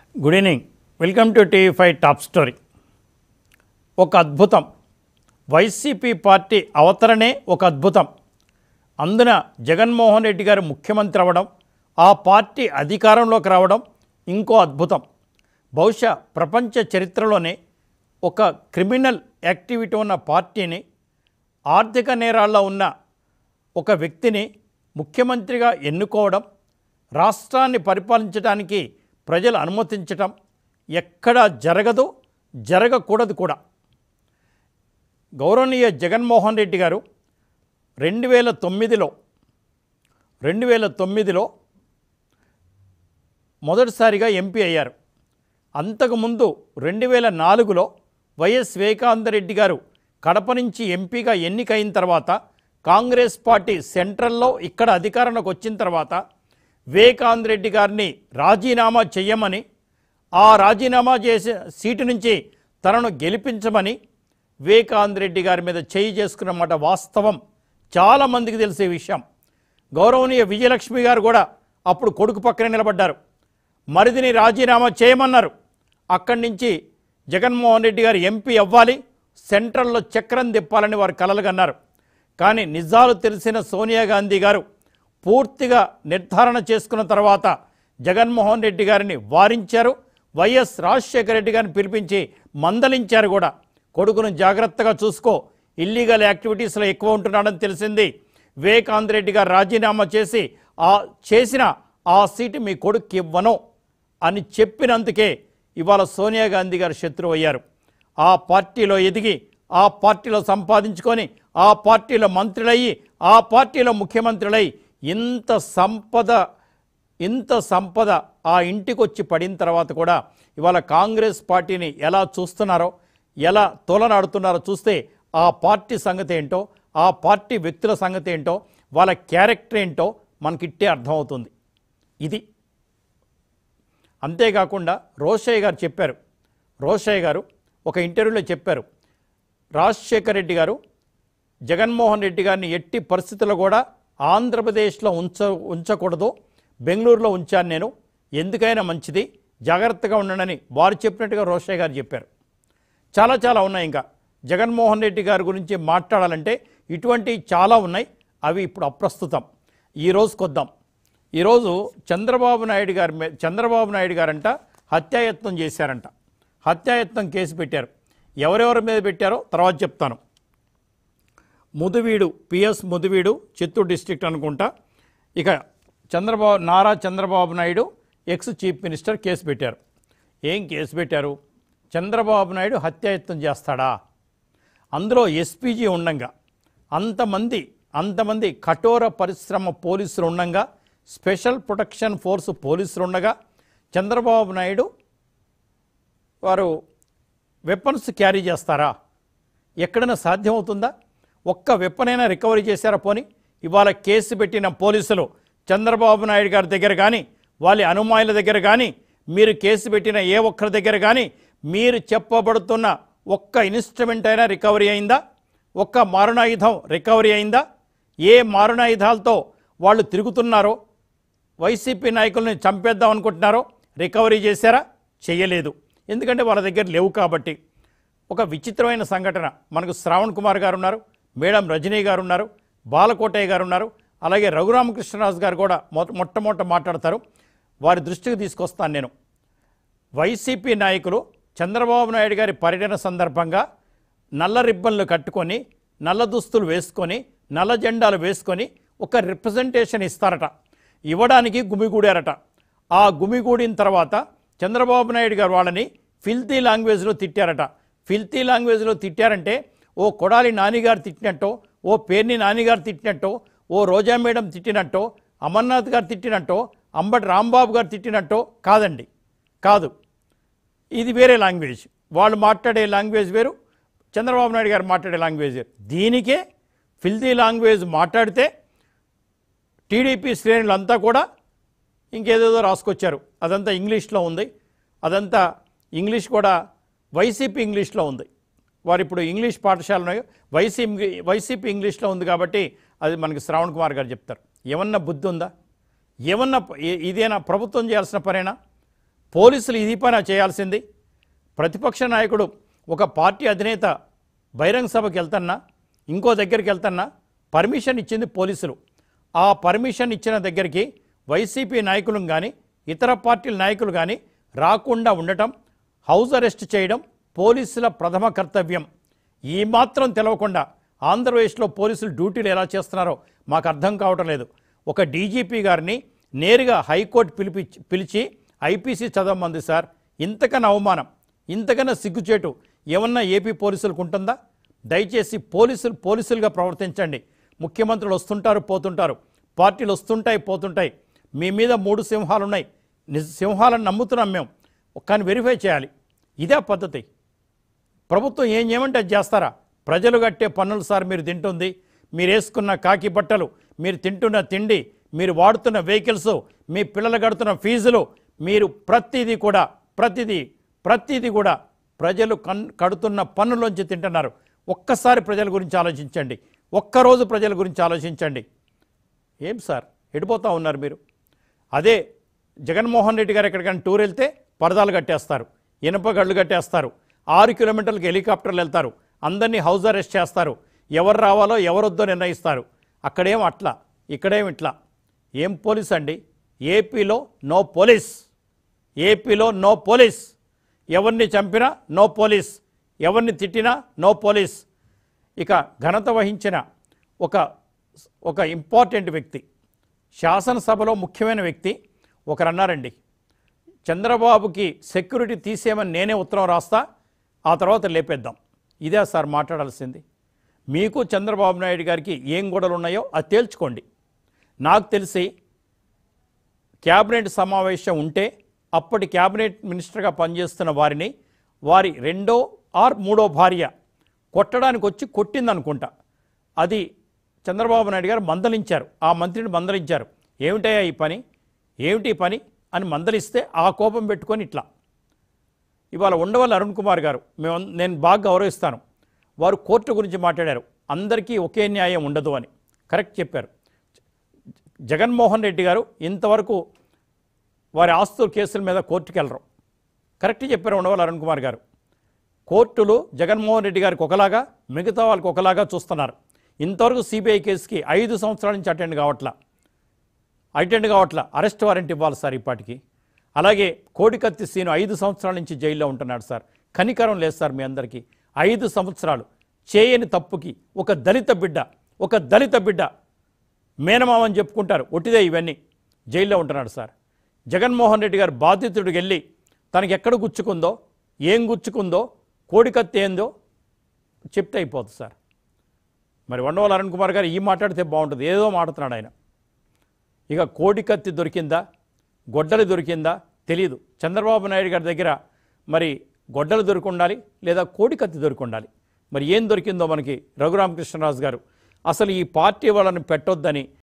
good evening welcome to TV five top story ఒక అద్భుతం YCP party అవతరణే ఒక అద్భుతం అందున జగన్మోహన్ రెడ్డి గారు ముఖ్యమంత్రి అవ్వడం ఆ పార్టీ అధికారంలోకి రావడం ఇంకో అద్భుతం బహుశా ప్రపంచ చరిత్రలోనే ఒక క్రిమినల్ యాక్టివిటీ ఉన్న పార్టీని ఆర్థిక నేరాల్లో ఉన్న ఒక వ్యక్తిని ముఖ్యమంత్రిగా ఎన్నుకోవడం రాష్ట్రాన్ని పరిపాలించడానికి ప్రజలు అనుమతించటం ఎక్కడా జరగదు జరగకూడదు కూడా గౌరవనీయ జగన్మోహన్ రెడ్డి గారు రెండు వేల తొమ్మిదిలో రెండు వేల తొమ్మిదిలో మొదటిసారిగా ఎంపీ అయ్యారు అంతకుముందు రెండు వేల నాలుగులో వైఎస్ వివేకానందరెడ్డి గారు కడప నుంచి ఎంపీగా ఎన్నికైన తర్వాత కాంగ్రెస్ పార్టీ సెంట్రల్లో ఇక్కడ అధికారంలోకి వచ్చిన తర్వాత వివేకానంద రెడ్డి గారిని రాజీనామా చేయమని ఆ రాజీనామా చేసే సీటు నుంచి తనను గెలిపించమని వివేకానంద రెడ్డి గారి మీద చేయి చేసుకున్న మాట వాస్తవం చాలామందికి తెలిసే విషయం గౌరవనీయ విజయలక్ష్మి గారు కూడా అప్పుడు కొడుకు పక్కనే నిలబడ్డారు మరిదిని రాజీనామా చేయమన్నారు అక్కడి నుంచి జగన్మోహన్ రెడ్డి గారు ఎంపీ అవ్వాలి సెంట్రల్లో చక్రం తిప్పాలని వారు కలలుగన్నారు కానీ నిజాలు తెలిసిన సోనియా గాంధీ గారు పూర్తిగా నిర్ధారణ చేసుకున్న తర్వాత జగన్మోహన్ రెడ్డి గారిని వారించారు వైఎస్ రాజశేఖర రెడ్డి గారిని పిలిపించి మందలించారు కూడా కొడుకును జాగ్రత్తగా చూసుకో ఇల్లీగల్ యాక్టివిటీస్లో ఎక్కువ ఉంటున్నాడని తెలిసింది వివేకానంద రెడ్డి గారు రాజీనామా చేసి ఆ చేసిన ఆ సీటు మీ కొడుక్కి ఇవ్వను అని చెప్పినందుకే ఇవాళ సోనియా గాంధీ గారు శత్రువు అయ్యారు ఆ పార్టీలో ఎదిగి ఆ పార్టీలో సంపాదించుకొని ఆ పార్టీలో మంత్రులయ్యి ఆ పార్టీలో ముఖ్యమంత్రులై ఇంత సంపద ఇంత సంపద ఆ ఇంటికి వచ్చి పడిన తర్వాత కూడా ఇవాళ కాంగ్రెస్ పార్టీని ఎలా చూస్తున్నారో ఎలా తోలనాడుతున్నారో చూస్తే ఆ పార్టీ సంగతి ఏంటో ఆ పార్టీ వ్యక్తుల సంగతి ఏంటో వాళ్ళ క్యారెక్టర్ ఏంటో మనకిట్టే అర్థమవుతుంది ఇది అంతేకాకుండా రోషయ్య గారు చెప్పారు రోషయ్య గారు ఒక ఇంటర్వ్యూలో చెప్పారు రాజశేఖర్ రెడ్డి గారు జగన్మోహన్ రెడ్డి గారిని ఎట్టి పరిస్థితుల్లో కూడా ఆంధ్రప్రదేశ్లో ఉంచ ఉంచకూడదు బెంగళూరులో ఉంచాను నేను ఎందుకైనా మంచిది జాగ్రత్తగా ఉండనని వారు చెప్పినట్టుగా రోషయ్య గారు చెప్పారు చాలా చాలా ఉన్నాయి ఇంకా జగన్మోహన్ రెడ్డి గారి గురించి మాట్లాడాలంటే ఇటువంటివి చాలా ఉన్నాయి అవి ఇప్పుడు అప్రస్తుతం ఈరోజు కొద్దాం ఈరోజు చంద్రబాబు నాయుడు గారి మీద చంద్రబాబు నాయుడు గారంట హత్యాయత్నం చేశారంట హత్యాయత్నం కేసు పెట్టారు ఎవరెవరి మీద పెట్టారో తర్వాత చెప్తాను ముదివీడు పిఎస్ ముదివీడు చిత్తూరు డిస్ట్రిక్ట్ అనుకుంటా ఇక Chandrababu Nara Chandrababu Naidu ex chief minister case పెట్టారు ఏం కేసు పెట్టారు చంద్రబాబు నాయుడు హత్యాయత్నం చేస్తాడా అందులో ఎస్పీజీ ఉండంగా అంతమంది అంతమంది కఠోర పరిశ్రమ పోలీసులు ఉండంగా స్పెషల్ ప్రొటెక్షన్ ఫోర్స్ పోలీసులు ఉండగా చంద్రబాబు నాయుడు వారు వెపన్స్ క్యారీ చేస్తారా ఎక్కడైనా సాధ్యమవుతుందా ఒక్క వెపనైనా రికవరీ చేశారా పోని ఇవాళ కేసు పెట్టిన పోలీసులు చంద్రబాబు నాయుడు గారి దగ్గర కానీ వాళ్ళ అనుమాయుల దగ్గర కానీ మీరు కేసు పెట్టిన ఏ ఒక్కరి దగ్గర కానీ మీరు చెప్పబడుతున్న ఒక్క ఇన్స్ట్రుమెంట్ అయినా రికవరీ అయిందా ఒక్క మారణాయుధం రికవరీ అయిందా ఏ మారణాయుధాలతో వాళ్ళు తిరుగుతున్నారో వైసీపీ నాయకుల్ని చంపేద్దాం అనుకుంటున్నారో రికవరీ చేశారా చేయలేదు ఎందుకంటే వాళ్ళ దగ్గర లేవు కాబట్టి ఒక విచిత్రమైన సంఘటన మనకు శ్రావణ్ కుమార్ గారు ఉన్నారు మేడం రజనీ గారు ఉన్నారు బాలకోటయ్య గారు ఉన్నారు అలాగే రఘురామకృష్ణరాజు గారు కూడా మొట్ట మొట్టమొదట మాట్లాడతారు వారి దృష్టికి తీసుకొస్తాను నేను వైసీపీ నాయకులు చంద్రబాబు నాయుడు గారి పర్యటన సందర్భంగా నల్ల రిబ్బన్లు కట్టుకొని నల్ల దుస్తులు వేసుకొని నల్ల జెండాలు వేసుకొని ఒక రిప్రజెంటేషన్ ఇస్తారట ఇవ్వడానికి గుమిగూడారట ఆ గుమిగూడిన తర్వాత చంద్రబాబు నాయుడు గారు వాళ్ళని ఫిల్తీ లాంగ్వేజ్లో తిట్టారట ఫిల్తీ లాంగ్వేజ్లో తిట్టారంటే ఓ కొడాలి నానిగారు తిట్టినట్టో ఓ పేర్ని నానిగారు తిట్టినట్టో ఓ రోజా మేడం తిట్టినట్టో అమర్నాథ్ గారు తిట్టినట్టో అంబటి రాంబాబు గారు తిట్టినట్టో కాదండి కాదు ఇది వేరే లాంగ్వేజ్ వాళ్ళు మాట్లాడే లాంగ్వేజ్ వేరు చంద్రబాబు నాయుడు గారు మాట్లాడే లాంగ్వేజ్ వేరు దీనికే ఫిల్తీ లాంగ్వేజ్ మాట్లాడితే టీడీపీ శ్రేణులంతా కూడా ఇంకేదేదో రాసుకొచ్చారు అదంతా ఇంగ్లీష్లో ఉంది అదంతా ఇంగ్లీష్ కూడా వైసీపీ ఇంగ్లీష్లో ఉంది వారు ఇప్పుడు ఇంగ్లీష్ పాఠశాలను వైసీపీ వైసీపీ ఇంగ్లీష్లో ఉంది కాబట్టి అది మనకి శ్రావణ్ కుమార్ గారు చెప్తారు ఏమన్నా బుద్ధి ఉందా ఏమన్నా ఏ- ఇదేనా ప్రభుత్వం చేయాల్సిన పనేనా పోలీసులు ఇది పని చేయాల్సింది ప్రతిపక్ష నాయకుడు ఒక పార్టీ అధినేత బహిరంగ సభకి వెళ్తున్నా ఇంకో దగ్గరికి వెళ్తున్నా పర్మిషన్ ఇచ్చింది పోలీసులు ఆ పర్మిషన్ ఇచ్చిన దగ్గరికి వైసీపీ నాయకులు కానీ ఇతర పార్టీల నాయకులు కానీ రాకుండా ఉండటం హౌస్ అరెస్ట్ చేయడం పోలీసుల ప్రథమ కర్తవ్యం ఈ మాత్రం తెలవకుండా ఆంధ్రప్రదేశ్లో పోలీసులు డ్యూటీలు ఎలా చేస్తున్నారో మాకు అర్థం కావటం లేదు ఒక డీజీపీ గారిని నేరుగా హైకోర్టు పిలిపి పిలిచి ఐపీసీ చదవమంది సార్ ఇంతకన్నా అవమానం ఇంతకన్నా సిగ్గుచేటు ఏమన్నా ఏపీ పోలీసులకు ఉంటుందా దయచేసి పోలీసులు పోలీసులుగా ప్రవర్తించండి ముఖ్యమంత్రులు వస్తుంటారు పోతుంటారు పార్టీలు వస్తుంటాయి పోతుంటాయి మీ మీద మూడు సింహాలు ఉన్నాయి నిజ సింహాలను నమ్ముతున్నాం మేము కానీ వెరిఫై చేయాలి ఇదే పద్ధతి ప్రభుత్వం ఏం చేయమంటే అది చేస్తారా ప్రజలు కట్టే పన్నులు సార్ మీరు తింటుంది మీరు వేసుకున్న కాకి బట్టలు మీరు తింటున్న తిండి మీరు వాడుతున్న వెహికల్స్ మీ పిల్లలు కడుతున్న ఫీజులు మీరు ప్రతిదీ కూడా ప్రతిదీ ప్రతిదీ కూడా ప్రజలు కన్ కడుతున్న పన్నులోంచి తింటున్నారు ఒక్కసారి ప్రజల గురించి ఆలోచించండి ఒక్కరోజు ప్రజల గురించి ఆలోచించండి ఏం సార్ ఎడిపోతూ ఉన్నారు మీరు అదే జగన్మోహన్ రెడ్డి గారు ఎక్కడికైనా టూర్ వెళ్తే పరదాలు కట్టేస్తారు ఇనుప గళ్ళు కట్టేస్తారు ఆరు కిలోమీటర్లకు హెలికాప్టర్లు వెళ్తారు అందరినీ హౌస్ అరెస్ట్ చేస్తారు ఎవరు రావాలో ఎవరొద్దో నిర్ణయిస్తారు అక్కడేం అట్లా ఇక్కడేం ఇట్లా ఏం పోలీస్ అండి ఏపీలో నో పోలీస్ ఏపీలో నో పోలీస్ ఎవరిని చంపినా నో పోలీస్ ఎవరిని తిట్టినా నో పోలీస్ ఇక ఘనత వహించిన ఒక ఒక ఇంపార్టెంట్ వ్యక్తి శాసనసభలో ముఖ్యమైన వ్యక్తి ఒకరు అన్నారండి చంద్రబాబుకి సెక్యూరిటీ తీసేయమని నేనే ఉత్తరం రాస్తా ఆ తర్వాత లేపేద్దాం ఇదే సార్ మాట్లాడాల్సింది మీకు చంద్రబాబు నాయుడు గారికి ఏం గొడవలు ఉన్నాయో అది తేల్చుకోండి నాకు తెలిసి క్యాబినెట్ సమావేశం ఉంటే అప్పటి క్యాబినెట్ మినిస్టర్గా పనిచేస్తున్న వారిని వారి రెండో ఆర్ మూడో భార్య కొట్టడానికి వచ్చి కొట్టిందనుకుంటా అది చంద్రబాబు నాయుడు గారు మందలించారు ఆ మంత్రిని మందలించారు ఏమిటయ్యా ఈ పని ఏమిటి ఈ పని అని మందలిస్తే ఆ కోపం పెట్టుకొని ఇట్లా ఇవాళ ఉండవల్లి అరుణ్ కుమార్ గారు మేము నేను బాగా గౌరవిస్తాను వారు కోర్టు గురించి మాట్లాడారు అందరికీ ఒకే న్యాయం ఉండదు అని కరెక్ట్ చెప్పారు జగన్మోహన్ రెడ్డి గారు ఇంతవరకు వారి ఆస్తుల కేసుల మీద కోర్టుకు వెళ్ళరు కరెక్ట్ చెప్పారు ఉండవల్లి అరుణ్ కుమార్ గారు కోర్టులు జగన్మోహన్ రెడ్డి గారికి ఒకలాగా మిగతా వాళ్ళకి ఒకలాగా చూస్తున్నారు ఇంతవరకు సిబిఐ కేసుకి ఐదు సంవత్సరాల నుంచి అటెండ్ కావట్లా అటెండ్ కావట్లా అరెస్ట్ వారెంట్ ఇవ్వాలి సార్ ఇప్పటికి అలాగే కోడికత్తి సీను ఐదు సంవత్సరాల నుంచి జైల్లో ఉంటున్నాడు సార్ కనికరం లేదు సార్ మీ అందరికీ ఐదు సంవత్సరాలు చేయని తప్పుకి ఒక దళిత బిడ్డ ఒక దళిత బిడ్డ మేనమామని చెప్పుకుంటారు ఒట్టిదే ఇవన్నీ జైల్లో ఉంటున్నాడు సార్ జగన్మోహన్ రెడ్డి గారు బాధితుడికి వెళ్ళి తనకి ఎక్కడ గుచ్చుకుందో ఏం గుచ్చుకుందో కోడికత్తి ఏందో చెప్తే అయిపోతుంది సార్ మరి వండవల్ అరుణ్ కుమార్ గారు ఈ మాట్లాడితే బాగుంటుంది ఏదో మాట్లాడుతున్నాడు ఆయన ఇక కోడికత్తి దొరికిందా గొడ్డలి దొరికిందా తెలియదు చంద్రబాబు నాయుడు గారి దగ్గర మరి గొడ్డలు దొరికి ఉండాలి లేదా కోడికత్తి దొరికి ఉండాలి మరి ఏం దొరికిందో మనకి రఘురామకృష్ణరాజు గారు అసలు ఈ పార్టీ వాళ్ళని పెట్టొద్దని